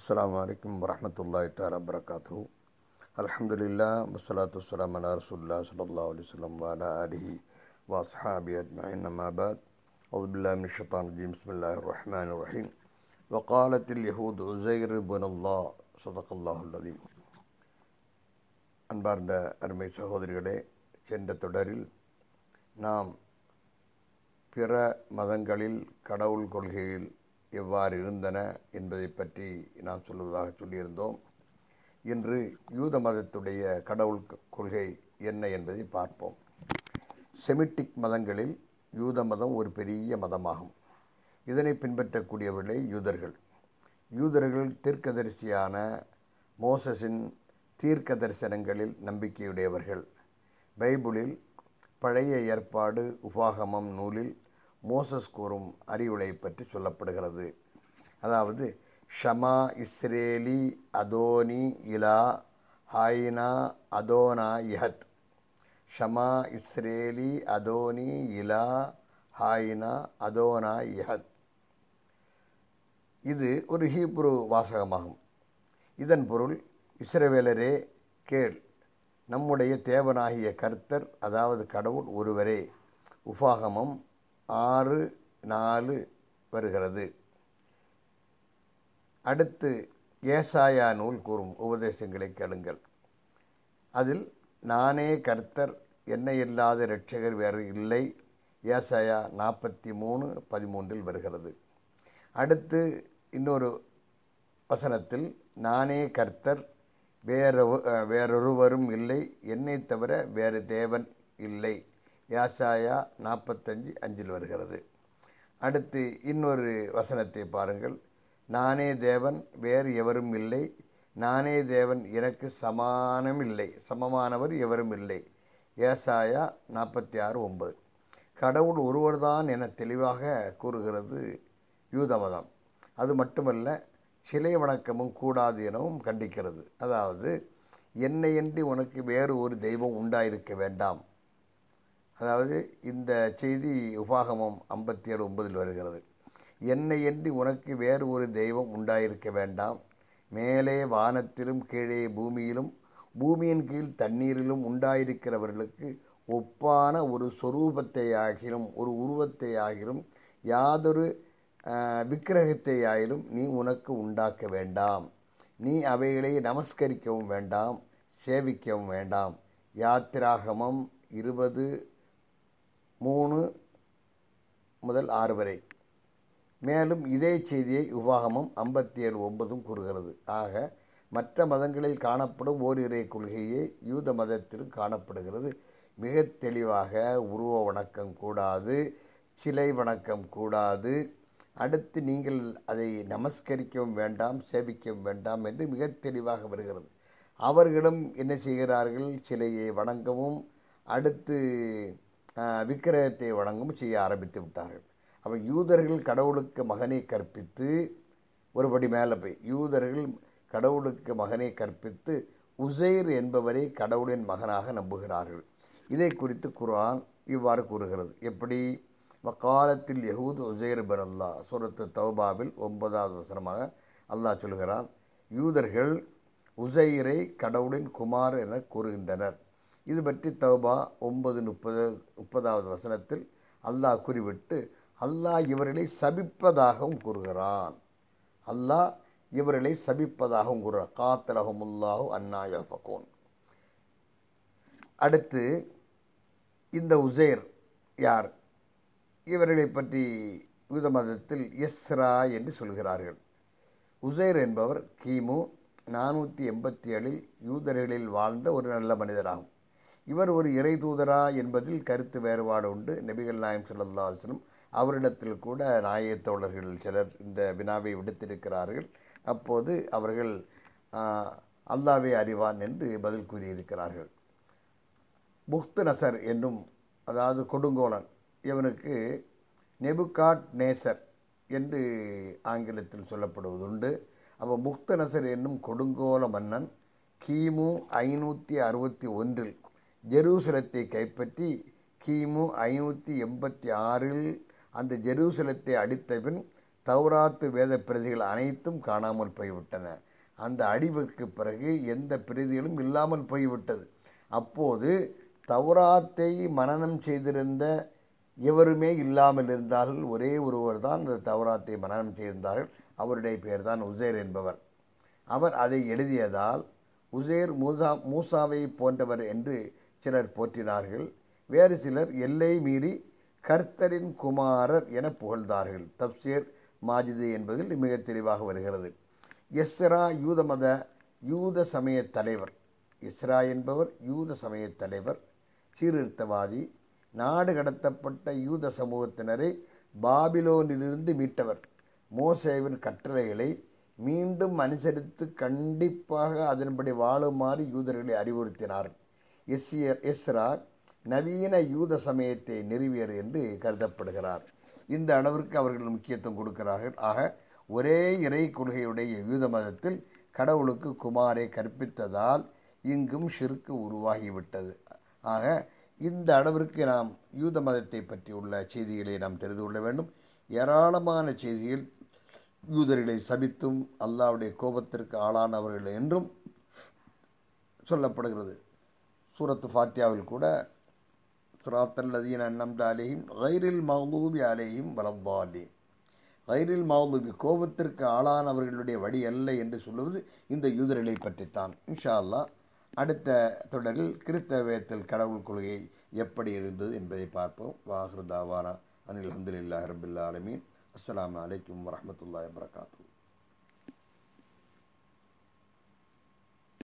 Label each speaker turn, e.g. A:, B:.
A: السلام عليكم ورحمة الله تعالى وبركاته الحمد لله والصلاة والسلام على رسول الله صلى الله عليه وسلم وعلى آله وأصحابه أجمعين أما بعد أعوذ بالله من الشيطان الرجيم بسم الله الرحمن الرحيم وقالت اليهود عزير بن الله صدق الله العظيم அன்பார்ந்த அருமை சகோதரிகளே சென்ற தொடரில் நாம் பிற மதங்களில் கடவுள் கொள்கையில் எவ்வாறு இருந்தன என்பதை பற்றி நாம் சொல்வதாக சொல்லியிருந்தோம் இன்று யூத மதத்துடைய கடவுள் கொள்கை என்ன என்பதை பார்ப்போம் செமிட்டிக் மதங்களில் யூத மதம் ஒரு பெரிய மதமாகும் இதனை பின்பற்றக்கூடியவர்களே யூதர்கள் யூதர்கள் தீர்க்கதரிசியான மோசஸின் தீர்க்க தரிசனங்களில் நம்பிக்கையுடையவர்கள் பைபிளில் பழைய ஏற்பாடு உபாகமம் நூலில் மோசஸ் கூறும் அறிவுரை பற்றி சொல்லப்படுகிறது அதாவது ஷமா இஸ்ரேலி அதோனி இலா ஹாயினா அதோனா இஹத் ஷமா இஸ்ரேலி அதோனி இலா ஹாயினா அதோனா இஹத் இது ஒரு ஹீப்ரு வாசகமாகும் இதன் பொருள் இஸ்ரவேலரே கேள் நம்முடைய தேவனாகிய கர்த்தர் அதாவது கடவுள் ஒருவரே உபாகமம் ஆறு நாலு வருகிறது அடுத்து ஏசாயா நூல் கூறும் உபதேசங்களை கேளுங்கள் அதில் நானே கர்த்தர் என்னை இல்லாத இரட்சகர் வேறு இல்லை ஏசாயா நாற்பத்தி மூணு பதிமூன்றில் வருகிறது அடுத்து இன்னொரு வசனத்தில் நானே கர்த்தர் வேற வேறொருவரும் இல்லை என்னை தவிர வேறு தேவன் இல்லை யாசாயா நாற்பத்தஞ்சு அஞ்சில் வருகிறது அடுத்து இன்னொரு வசனத்தை பாருங்கள் நானே தேவன் வேறு எவரும் இல்லை நானே தேவன் எனக்கு சமானம் இல்லை சமமானவர் எவரும் இல்லை ஏசாயா நாற்பத்தி ஆறு ஒன்பது கடவுள் ஒருவர்தான் என தெளிவாக கூறுகிறது யூத மதம் அது மட்டுமல்ல சிலை வணக்கமும் கூடாது எனவும் கண்டிக்கிறது அதாவது என்னையன்றி உனக்கு வேறு ஒரு தெய்வம் உண்டாயிருக்க வேண்டாம் அதாவது இந்த செய்தி உபாகமம் ஐம்பத்தி ஏழு ஒன்பதில் வருகிறது என்னையன்றி உனக்கு வேறு ஒரு தெய்வம் உண்டாயிருக்க வேண்டாம் மேலே வானத்திலும் கீழே பூமியிலும் பூமியின் கீழ் தண்ணீரிலும் உண்டாயிருக்கிறவர்களுக்கு ஒப்பான ஒரு சொரூபத்தை ஆகிலும் ஒரு உருவத்தை ஆகிலும் யாதொரு விக்கிரகத்தை ஆயிலும் நீ உனக்கு உண்டாக்க வேண்டாம் நீ அவைகளை நமஸ்கரிக்கவும் வேண்டாம் சேவிக்கவும் வேண்டாம் யாத்திராகமம் இருபது மூணு முதல் ஆறு வரை மேலும் இதே செய்தியை உபாகமம் ஐம்பத்தி ஏழு ஒன்பதும் கூறுகிறது ஆக மற்ற மதங்களில் காணப்படும் ஓரிரை கொள்கையே யூத மதத்திலும் காணப்படுகிறது மிக தெளிவாக உருவ வணக்கம் கூடாது சிலை வணக்கம் கூடாது அடுத்து நீங்கள் அதை நமஸ்கரிக்கவும் வேண்டாம் சேவிக்கவும் வேண்டாம் என்று மிக தெளிவாக வருகிறது அவர்களும் என்ன செய்கிறார்கள் சிலையை வணங்கவும் அடுத்து விக்கிரகத்தை வணங்கவும் செய்ய ஆரம்பித்து விட்டார்கள் அப்போ யூதர்கள் கடவுளுக்கு மகனை கற்பித்து ஒருபடி மேலே போய் யூதர்கள் கடவுளுக்கு மகனை கற்பித்து உசைர் என்பவரை கடவுளின் மகனாக நம்புகிறார்கள் இதை குறித்து குரான் இவ்வாறு கூறுகிறது எப்படி வக்காலத்தில் யகூத் உசைர் பன் அல்லா சூரத்து தௌபாவில் ஒன்பதாவது வசனமாக அல்லாஹ் சொல்கிறான் யூதர்கள் உசைரை கடவுளின் குமார் என கூறுகின்றனர் இது பற்றி தௌபா ஒன்பது முப்பது முப்பதாவது வசனத்தில் அல்லாஹ் குறிவிட்டு அல்லாஹ் இவர்களை சபிப்பதாகவும் கூறுகிறான் அல்லாஹ் இவர்களை சபிப்பதாகவும் கூறுகிறான் காத்தலகமுல்லாஹு அன்னாய பகோன் அடுத்து இந்த உசேர் யார் இவர்களை பற்றி யூத மதத்தில் எஸ்ரா என்று சொல்கிறார்கள் உசைர் என்பவர் கிமு நானூற்றி எண்பத்தி ஏழில் யூதர்களில் வாழ்ந்த ஒரு நல்ல மனிதராகும் இவர் ஒரு இறை தூதரா என்பதில் கருத்து வேறுபாடு உண்டு நபிகள் நாயம் சொல்லல்லா அலுவலம் அவரிடத்தில் கூட நாய தோழர்கள் சிலர் இந்த வினாவை விடுத்திருக்கிறார்கள் அப்போது அவர்கள் அல்லாவே அறிவான் என்று பதில் கூறியிருக்கிறார்கள் புக்து நசர் என்னும் அதாவது கொடுங்கோலன் இவனுக்கு நெபுகாட் நேசர் என்று ஆங்கிலத்தில் சொல்லப்படுவதுண்டு அப்போ முக்த நசர் என்னும் கொடுங்கோல மன்னன் கிமு ஐநூற்றி அறுபத்தி ஒன்றில் ஜெருசலத்தை கைப்பற்றி கிமு ஐநூற்றி எண்பத்தி ஆறில் அந்த ஜெருசலத்தை அடித்த பின் தௌராத்து வேத பிரதிகள் அனைத்தும் காணாமல் போய்விட்டன அந்த அடிவுக்கு பிறகு எந்த பிரதிகளும் இல்லாமல் போய்விட்டது அப்போது தௌராத்தை மனனம் செய்திருந்த எவருமே இல்லாமல் இருந்தார்கள் ஒரே ஒருவர் தான் அந்த தௌராத்தை மனனம் செய்திருந்தார்கள் அவருடைய பெயர் தான் உசேர் என்பவர் அவர் அதை எழுதியதால் உசேர் மூசா மூசாவை போன்றவர் என்று சிலர் போற்றினார்கள் வேறு சிலர் எல்லை மீறி கர்த்தரின் குமாரர் என புகழ்ந்தார்கள் தப்சீர் மாஜிது என்பதில் மிக தெளிவாக வருகிறது எஸ்ரா யூத மத யூத சமய தலைவர் இஸ்ரா என்பவர் யூத சமய தலைவர் சீர்திருத்தவாதி நாடு கடத்தப்பட்ட யூத சமூகத்தினரை பாபிலோனிலிருந்து மீட்டவர் மோசேவின் கட்டளைகளை மீண்டும் அனுசரித்து கண்டிப்பாக அதன்படி வாழுமாறு யூதர்களை அறிவுறுத்தினார் எஸ்இயர் எஸ்ரா நவீன யூத சமயத்தை நிறுவியர் என்று கருதப்படுகிறார் இந்த அளவிற்கு அவர்கள் முக்கியத்துவம் கொடுக்கிறார்கள் ஆக ஒரே இறை கொள்கையுடைய யூத மதத்தில் கடவுளுக்கு குமாரை கற்பித்ததால் இங்கும் ஷிருக்கு உருவாகிவிட்டது ஆக இந்த அளவிற்கு நாம் யூத மதத்தை பற்றி உள்ள செய்திகளை நாம் தெரிந்து கொள்ள வேண்டும் ஏராளமான செய்திகள் யூதர்களை சபித்தும் அல்லாவுடைய கோபத்திற்கு ஆளானவர்கள் என்றும் சொல்லப்படுகிறது சூரத்து ஃபாத்தியாவில் கூட சுராத்தல்லதீன் அன்னம் அலேயும் கைரில் மஹதூபி அலேயும் வலந்தாலே கைரில் மஹதூபி கோபத்திற்கு ஆளானவர்களுடைய வழி அல்ல என்று சொல்லுவது இந்த யூதர்களை பற்றித்தான் இன்ஷா அல்லா அடுத்த தொடரில் கிறிஸ்தவத்தில் கடவுள் கொள்கை எப்படி இருந்தது என்பதை பார்ப்போம் வாஹ்ருதாவானா அனில் அஹமதுல்லா ரபுல்லா அலமீன் அஸ்லாம் வலைக்கம் வரமத்துல்லா வரகாத்தூ